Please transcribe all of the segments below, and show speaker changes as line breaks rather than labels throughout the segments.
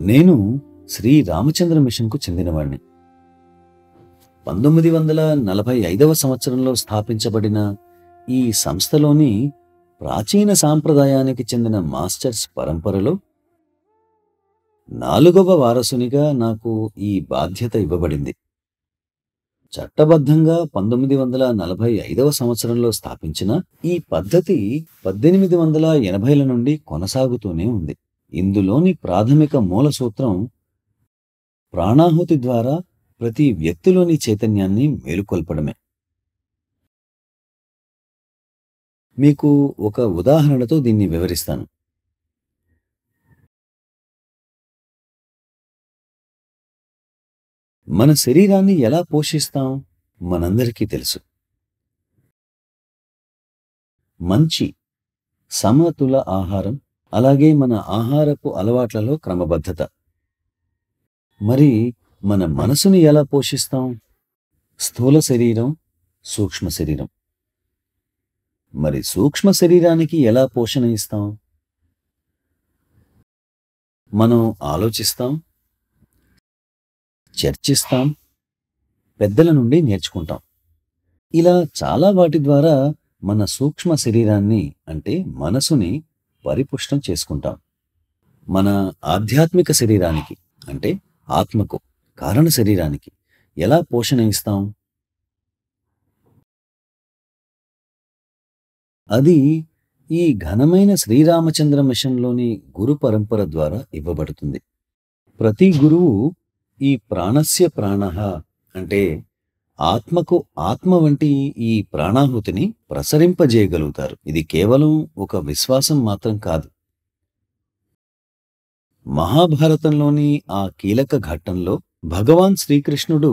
నేను శ్రీ రామచంద్ర మిషన్కు చెందినవాణ్ణి పంతొమ్మిది వందల నలభై ఐదవ సంవత్సరంలో స్థాపించబడిన ఈ సంస్థలోని ప్రాచీన సాంప్రదాయానికి చెందిన మాస్టర్స్ పరంపరలో నాలుగవ వారసునిగా నాకు ఈ బాధ్యత ఇవ్వబడింది చట్టబద్ధంగా పంతొమ్మిది వందల నలభై ఐదవ సంవత్సరంలో స్థాపించిన ఈ పద్ధతి పద్దెనిమిది వందల ఎనభైల నుండి కొనసాగుతూనే ఉంది ఇందులోని ప్రాథమిక మూల సూత్రం ప్రాణాహుతి ద్వారా ప్రతి వ్యక్తిలోని చైతన్యాన్ని మేలుకొల్పడమే మీకు ఒక ఉదాహరణతో దీన్ని వివరిస్తాను మన శరీరాన్ని ఎలా పోషిస్తాం మనందరికీ తెలుసు మంచి సమతుల ఆహారం అలాగే మన ఆహారపు అలవాట్లలో క్రమబద్ధత మరి మన మనసుని ఎలా పోషిస్తాం స్థూల శరీరం సూక్ష్మ శరీరం మరి సూక్ష్మ శరీరానికి ఎలా పోషణ ఇస్తాం మనం ఆలోచిస్తాం చర్చిస్తాం పెద్దల నుండి నేర్చుకుంటాం ఇలా చాలా వాటి ద్వారా మన సూక్ష్మ శరీరాన్ని అంటే మనసుని పరిపుష్టం చేసుకుంటాం మన ఆధ్యాత్మిక శరీరానికి అంటే ఆత్మకు కారణ శరీరానికి ఎలా పోషణ ఇస్తాం అది ఈ ఘనమైన శ్రీరామచంద్ర మిషన్లోని గురు పరంపర ద్వారా ఇవ్వబడుతుంది ప్రతి గురువు ఈ ప్రాణస్య ప్రాణ అంటే ఆత్మకు ఆత్మ వంటి ఈ ప్రాణాహుతిని ప్రసరింపజేయగలుగుతారు ఇది కేవలం ఒక విశ్వాసం మాత్రం కాదు మహాభారతంలోని ఆ కీలక ఘట్టంలో భగవాన్ శ్రీకృష్ణుడు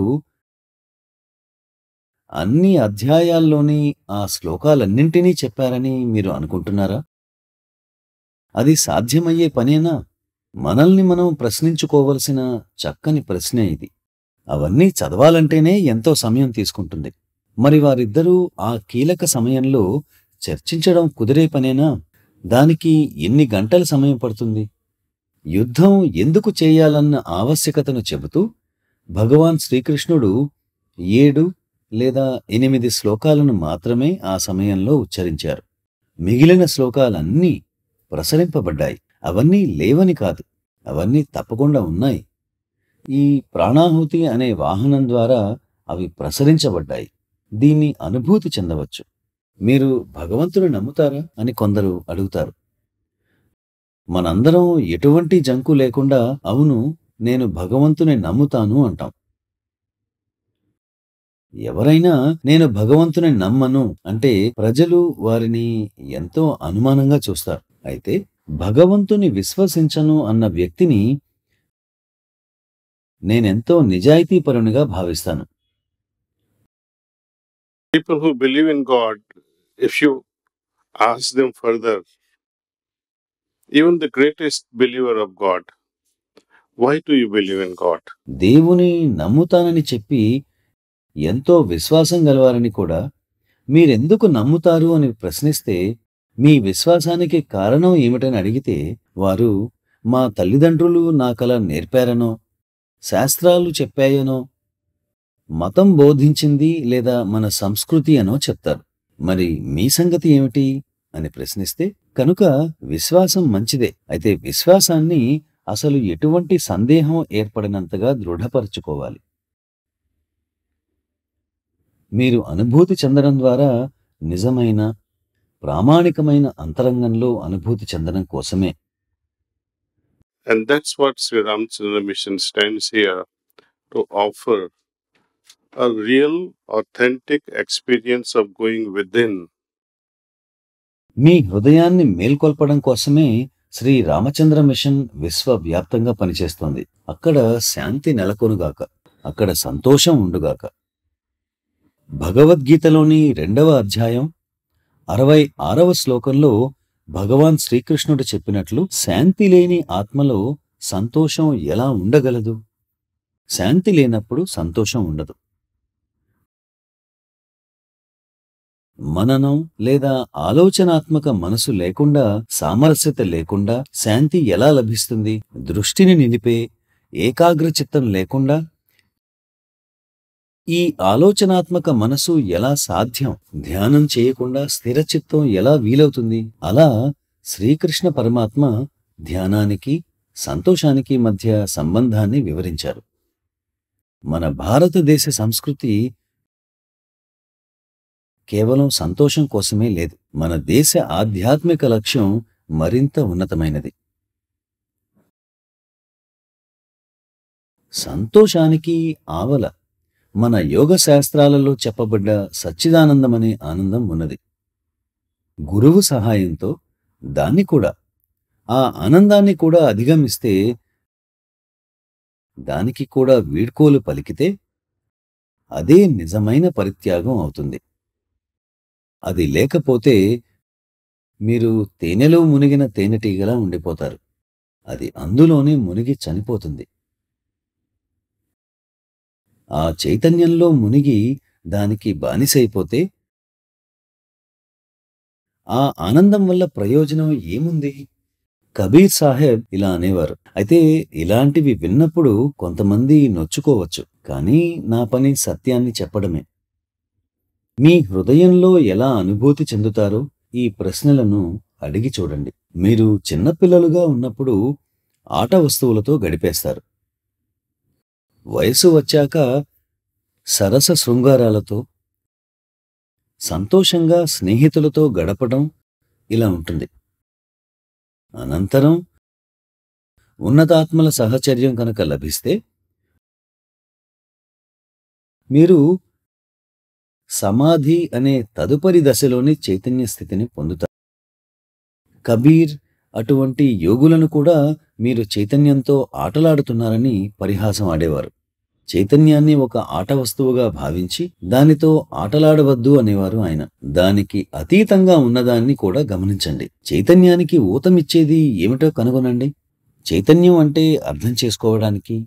అన్ని అధ్యాయాల్లోని ఆ శ్లోకాలన్నింటినీ చెప్పారని మీరు అనుకుంటున్నారా అది సాధ్యమయ్యే పనేనా మనల్ని మనం ప్రశ్నించుకోవలసిన చక్కని ప్రశ్నే ఇది అవన్నీ చదవాలంటేనే ఎంతో సమయం తీసుకుంటుంది మరి వారిద్దరూ ఆ కీలక సమయంలో చర్చించడం కుదిరే పనేనా దానికి ఎన్ని గంటల సమయం పడుతుంది యుద్ధం ఎందుకు చేయాలన్న ఆవశ్యకతను చెబుతూ భగవాన్ శ్రీకృష్ణుడు ఏడు లేదా ఎనిమిది శ్లోకాలను మాత్రమే ఆ సమయంలో ఉచ్చరించారు మిగిలిన శ్లోకాలన్నీ ప్రసరింపబడ్డాయి అవన్నీ లేవని కాదు అవన్నీ తప్పకుండా ఉన్నాయి ఈ ప్రాణాహుతి అనే వాహనం ద్వారా అవి ప్రసరించబడ్డాయి దీన్ని అనుభూతి చెందవచ్చు మీరు భగవంతుని నమ్ముతారా అని కొందరు అడుగుతారు మనందరం ఎటువంటి జంకు లేకుండా అవును నేను భగవంతుని నమ్ముతాను అంటాం ఎవరైనా నేను భగవంతుని నమ్మను అంటే ప్రజలు వారిని ఎంతో అనుమానంగా చూస్తారు అయితే భగవంతుని విశ్వసించను అన్న వ్యక్తిని నేనెంతో నిజాయితీపరునిగా భావిస్తాను
People who believe in God, if you ask them further, even the greatest believer of God, why do you believe in God?
దేవుని నమ్ముతానని చెప్పి ఎంతో విశ్వాసం గలవారని కూడా మీరెందుకు నమ్ముతారు అని ప్రశ్నిస్తే మీ విశ్వాసానికి కారణం ఏమిటని అడిగితే వారు మా తల్లిదండ్రులు నాకలా నేర్పారనో శాస్త్రాలు చెప్పాయనో మతం బోధించింది లేదా మన సంస్కృతి అనో చెప్తారు మరి మీ సంగతి ఏమిటి అని ప్రశ్నిస్తే కనుక విశ్వాసం మంచిదే అయితే విశ్వాసాన్ని అసలు ఎటువంటి సందేహం ఏర్పడినంతగా దృఢపరచుకోవాలి మీరు అనుభూతి చెందడం ద్వారా నిజమైన ప్రామాణికమైన అంతరంగంలో అనుభూతి చెందడం కోసమే
And that's what Sri Ramchandra Mission stands here to offer a real, authentic experience of going within
మీ హృదయాన్ని మేల్కొల్పడం కోసమే శ్రీ రామచంద్ర మిషన్ విశ్వవ్యాప్తంగా పనిచేస్తోంది అక్కడ శాంతి నెలకొనుగాక అక్కడ సంతోషం ఉండుగాక భగవద్గీతలోని రెండవ అధ్యాయం అరవై ఆరవ శ్లోకంలో భగవాన్ శ్రీకృష్ణుడు చెప్పినట్లు శాంతి లేని ఆత్మలో సంతోషం ఎలా ఉండగలదు శాంతి లేనప్పుడు సంతోషం ఉండదు మననం లేదా ఆలోచనాత్మక మనసు లేకుండా సామరస్యత లేకుండా శాంతి ఎలా లభిస్తుంది దృష్టిని నిలిపే ఏకాగ్ర చిత్తం లేకుండా ఈ ఆలోచనాత్మక మనసు ఎలా సాధ్యం ధ్యానం చేయకుండా స్థిర చిత్తం ఎలా వీలవుతుంది అలా శ్రీకృష్ణ పరమాత్మ ధ్యానానికి సంతోషానికి మధ్య సంబంధాన్ని వివరించారు మన భారతదేశ సంస్కృతి కేవలం సంతోషం కోసమే లేదు మన దేశ ఆధ్యాత్మిక లక్ష్యం మరింత ఉన్నతమైనది సంతోషానికి ఆవల మన యోగ శాస్త్రాలలో చెప్పబడ్డ సచ్చిదానందమనే ఆనందం ఉన్నది గురువు సహాయంతో దాన్ని కూడా ఆ ఆనందాన్ని కూడా అధిగమిస్తే దానికి కూడా వీడ్కోలు పలికితే అదే నిజమైన పరిత్యాగం అవుతుంది అది లేకపోతే మీరు తేనెలో మునిగిన తేనెటీగలా ఉండిపోతారు అది అందులోనే మునిగి చనిపోతుంది ఆ చైతన్యంలో మునిగి దానికి బానిసైపోతే ఆ ఆనందం వల్ల ప్రయోజనం ఏముంది కబీర్ సాహెబ్ ఇలా అనేవారు అయితే ఇలాంటివి విన్నప్పుడు కొంతమంది నొచ్చుకోవచ్చు కానీ నా పని సత్యాన్ని చెప్పడమే మీ హృదయంలో ఎలా అనుభూతి చెందుతారో ఈ ప్రశ్నలను అడిగి చూడండి మీరు చిన్నపిల్లలుగా ఉన్నప్పుడు ఆట వస్తువులతో గడిపేస్తారు వయసు వచ్చాక సరస శృంగారాలతో సంతోషంగా స్నేహితులతో గడపడం ఇలా ఉంటుంది అనంతరం ఉన్నతాత్మల సహచర్యం కనుక లభిస్తే మీరు సమాధి అనే తదుపరి దశలోని చైతన్య స్థితిని పొందుతారు కబీర్ అటువంటి యోగులను కూడా మీరు చైతన్యంతో ఆటలాడుతున్నారని పరిహాసం ఆడేవారు చైతన్యాన్ని ఒక ఆట వస్తువుగా భావించి దానితో ఆటలాడవద్దు అనేవారు ఆయన దానికి అతీతంగా ఉన్నదాన్ని కూడా గమనించండి చైతన్యానికి ఊతమిచ్చేది ఏమిటో కనుగొనండి చైతన్యం అంటే అర్థం చేసుకోవడానికి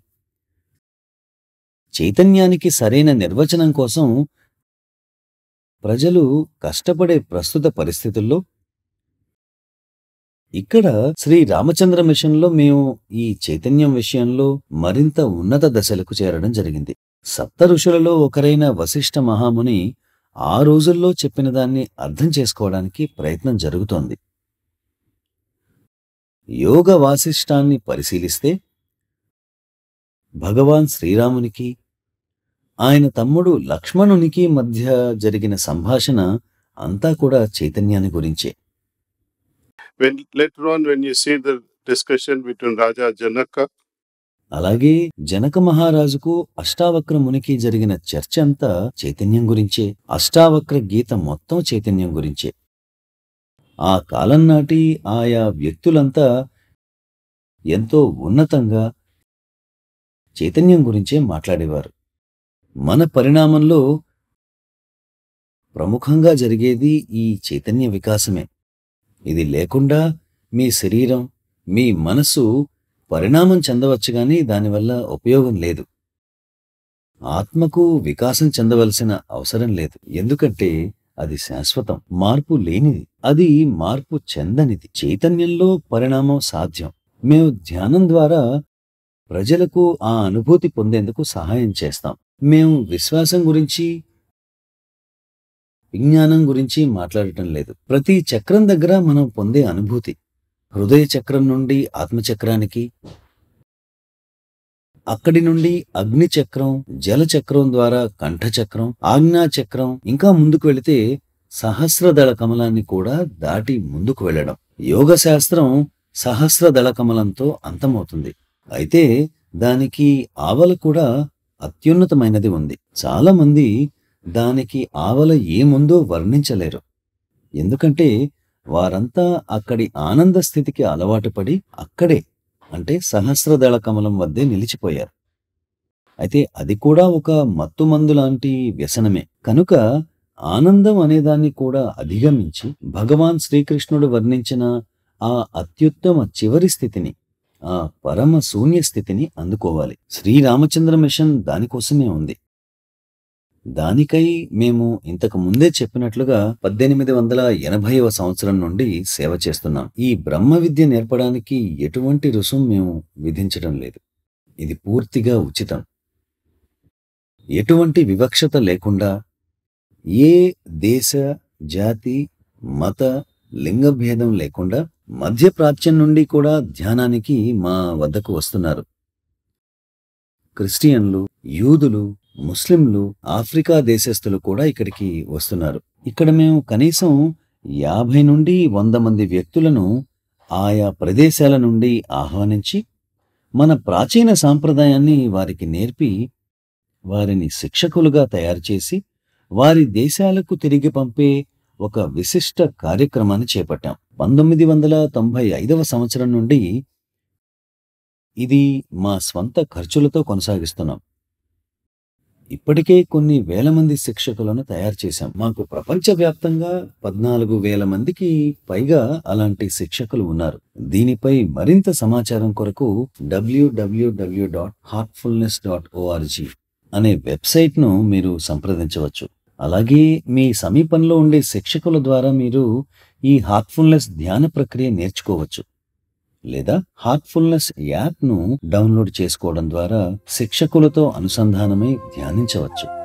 చైతన్యానికి సరైన నిర్వచనం కోసం ప్రజలు కష్టపడే ప్రస్తుత పరిస్థితుల్లో ఇక్కడ శ్రీ రామచంద్ర మిషన్లో మేము ఈ చైతన్యం విషయంలో మరింత ఉన్నత దశలకు చేరడం జరిగింది సప్త ఋషులలో ఒకరైన వశిష్ఠ మహాముని ఆ రోజుల్లో చెప్పిన దాన్ని అర్థం చేసుకోవడానికి ప్రయత్నం జరుగుతోంది యోగ వాసిష్టాన్ని పరిశీలిస్తే భగవాన్ శ్రీరామునికి ఆయన తమ్ముడు లక్ష్మణునికి మధ్య జరిగిన సంభాషణ అంతా కూడా చైతన్యాన్ని గురించే
When later on, when you see the discussion between Raja Janaka
అలాగే జనక మహారాజుకు అష్టావక్ర మునికి జరిగిన చర్చ అంతా చైతన్యం గురించే అష్టావక్ర గీత మొత్తం చైతన్యం గురించే ఆ కాలం నాటి ఆయా వ్యక్తులంతా ఎంతో ఉన్నతంగా చైతన్యం గురించే మాట్లాడేవారు మన పరిణామంలో ప్రముఖంగా జరిగేది ఈ చైతన్య వికాసమే ఇది లేకుండా మీ శరీరం మీ మనసు పరిణామం చెందవచ్చు గాని దానివల్ల ఉపయోగం లేదు ఆత్మకు వికాసం చెందవలసిన అవసరం లేదు ఎందుకంటే అది శాశ్వతం మార్పు లేనిది అది మార్పు చెందనిది చైతన్యంలో పరిణామం సాధ్యం మేము ధ్యానం ద్వారా ప్రజలకు ఆ అనుభూతి పొందేందుకు సహాయం చేస్తాం మేము విశ్వాసం గురించి విజ్ఞానం గురించి మాట్లాడటం లేదు ప్రతి చక్రం దగ్గర మనం పొందే అనుభూతి హృదయ చక్రం నుండి ఆత్మచక్రానికి అక్కడి నుండి అగ్ని చక్రం జల చక్రం ద్వారా కంఠ చక్రం ఆజ్ఞా చక్రం ఇంకా ముందుకు వెళితే సహస్రదళ కమలాన్ని కూడా దాటి ముందుకు వెళ్ళడం యోగ శాస్త్రం సహస్రదళ కమలంతో అంతమవుతుంది అయితే దానికి ఆవల కూడా అత్యున్నతమైనది ఉంది చాలా మంది దానికి ఆవల ఏముందో వర్ణించలేరు ఎందుకంటే వారంతా అక్కడి ఆనంద స్థితికి అలవాటు పడి అక్కడే అంటే సహస్రదళ కమలం వద్దే నిలిచిపోయారు అయితే అది కూడా ఒక మత్తుమందు లాంటి వ్యసనమే కనుక ఆనందం అనేదాన్ని కూడా అధిగమించి భగవాన్ శ్రీకృష్ణుడు వర్ణించిన ఆ అత్యుత్తమ చివరి స్థితిని ఆ పరమ శూన్య స్థితిని అందుకోవాలి శ్రీరామచంద్ర మిషన్ దానికోసమే ఉంది దానికై మేము ఇంతకు ముందే చెప్పినట్లుగా పద్దెనిమిది వందల ఎనభైవ సంవత్సరం నుండి సేవ చేస్తున్నాం ఈ బ్రహ్మ విద్య నేర్పడానికి ఎటువంటి రుసుం మేము విధించడం లేదు ఇది పూర్తిగా ఉచితం ఎటువంటి వివక్షత లేకుండా ఏ దేశ జాతి మత లింగ భేదం లేకుండా మధ్యప్రాచ్యం నుండి కూడా ధ్యానానికి మా వద్దకు వస్తున్నారు క్రిస్టియన్లు యూదులు ముస్లింలు ఆఫ్రికా దేశస్థులు కూడా ఇక్కడికి వస్తున్నారు ఇక్కడ మేము కనీసం యాభై నుండి వంద మంది వ్యక్తులను ఆయా ప్రదేశాల నుండి ఆహ్వానించి మన ప్రాచీన సాంప్రదాయాన్ని వారికి నేర్పి వారిని శిక్షకులుగా తయారు చేసి వారి దేశాలకు తిరిగి పంపే ఒక విశిష్ట కార్యక్రమాన్ని చేపట్టాం పంతొమ్మిది వందల తొంభై ఐదవ సంవత్సరం నుండి ఇది మా స్వంత ఖర్చులతో కొనసాగిస్తున్నాం ఇప్పటికే కొన్ని వేల మంది శిక్షకులను తయారు చేశాం మాకు ప్రపంచవ్యాప్తంగా పద్నాలుగు వేల మందికి పైగా అలాంటి శిక్షకులు ఉన్నారు దీనిపై మరింత సమాచారం కొరకు డబ్ల్యూడబ్ల్యూడబ్ల్యూ డాట్ హార్ట్ఫుల్నెస్ డాట్ ఓఆర్జీ అనే వెబ్సైట్ను మీరు సంప్రదించవచ్చు అలాగే మీ సమీపంలో ఉండే శిక్షకుల ద్వారా మీరు ఈ హార్ట్ఫుల్నెస్ ధ్యాన ప్రక్రియ నేర్చుకోవచ్చు లేదా హార్ట్ఫుల్నెస్ యాప్ను డౌన్లోడ్ చేసుకోవడం ద్వారా శిక్షకులతో అనుసంధానమై ధ్యానించవచ్చు